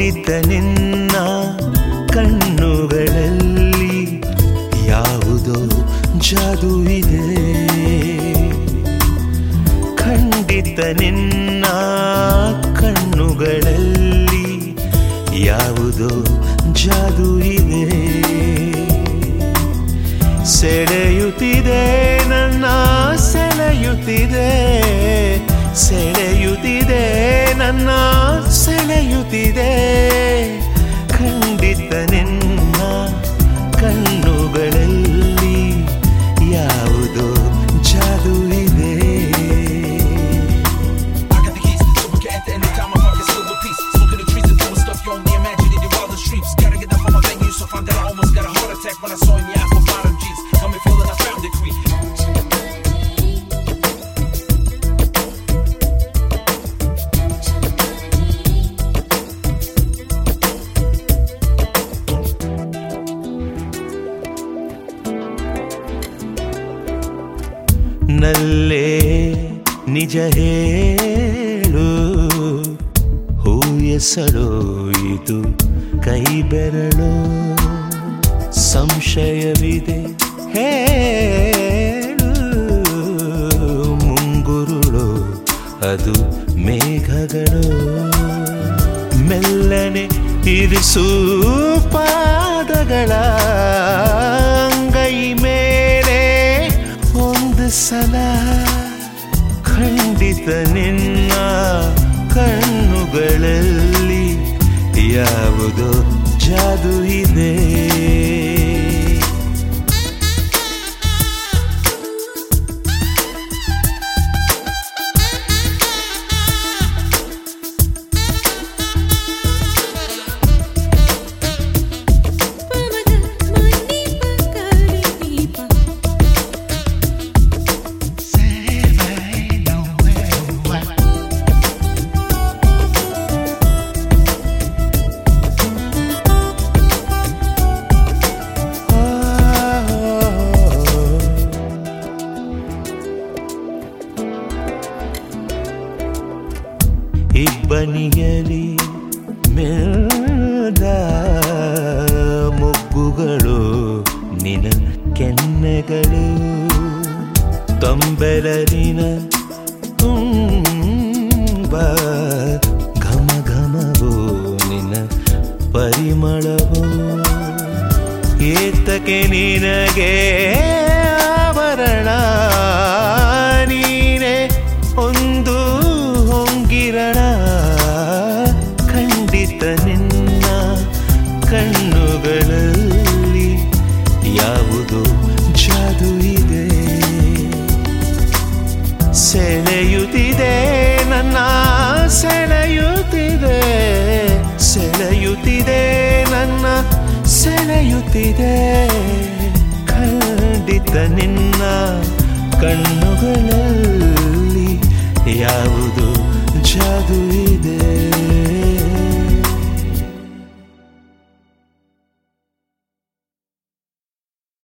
ಖಂಡಿತ ನಿನ್ನ ಕಣ್ಣುಗಳಲ್ಲಿ ಯಾವುದೋ ಜಾದು ಇದೆ ಖಂಡಿತ ನಿನ್ನ ಕಣ್ಣುಗಳಲ್ಲಿ ಯಾವುದೋ ಜಾದು ಇದೆ ಸೆಳೆಯುತ್ತಿದೆ ನನ್ನ ಸೆಳೆಯುತ್ತಿದೆ ಸೆಳೆಯುತ್ತಿದೆ ನನ್ನ ಸೆಳೆಯುತ್ತಿದೆ ಖಂಡಿತ ನಿನ್ನ ಕಣ್ಣುಗಳಲ್ಲಿ ಯಾವುದೋ ಜಾದು ಇದೆ I got the keys to the supercat anytime I park a silver piece. Smoking the trees and doing stuff you only imagine in your wildest streets. Gotta get up on my venue, so find that I almost got a heart attack when I saw in your apple bottom jeans. Coming feeling I found the creek. ನಲ್ಲೇ ನಿಜ ಹೇಳು ಹೂ ಹೆಸರು ಇದು ಕೈ ಬೆರಳು ಸಂಶಯವಿದೆ ಹೇಳು ಮುಂಗುರುಳು ಅದು ಮೇಘಗಳು ಮೆಲ್ಲನೆ ಇರಿಸು ಪಾದಗಳ ಅಂಗೈ ಮೇಲೆ ಒಂದು ಸಲ ಖಂಡಿತ ನಿನ್ನ ಕಣ್ಣುಗಳಲ್ಲಿ ಯಾವುದೋ ಜಾದು ಇದೆ ಪಮಗ ಮನಿ ಪಕರಿ ದೀಪ ಇಬ್ಬನಿಯಲಿ ಮೆಲ್ದ ಮೊಗ್ಗುಗಳು ನಿನ ಕೆನ್ನೆಗಳು ತಂಬೆಲರಿನ ತುಂಬ ಘಮ ಘಮವು ನಿನ ಪರಿಮಳವು ಏತಕ್ಕೆ ನಿನಗೆ ಆಭರಣ ನೀನೆ ಒಂದು ಹೊಂಗಿರಣ ಖಂಡಿತ ನಿನ್ನ ಕಣ್ಣುಗಳಲ್ಲಿ ಯಾವುದೋ ಜಾದು ಇದೆ ಸೆಳೆಯುತ್ತಿದೆ ನನ್ನ ಸೆಳೆಯುತ್ತಿದೆ ಸೆಳೆಯುತ್ತಿದೆ ನನ್ನ ಸೆಳೆಯುತ್ತಿದೆ ಖಂಡಿತ ನಿನ್ನ ಕಣ್ಣುಗಳಲ್ಲಿ ಯಾವುದು ಜಾದು ಇದೆ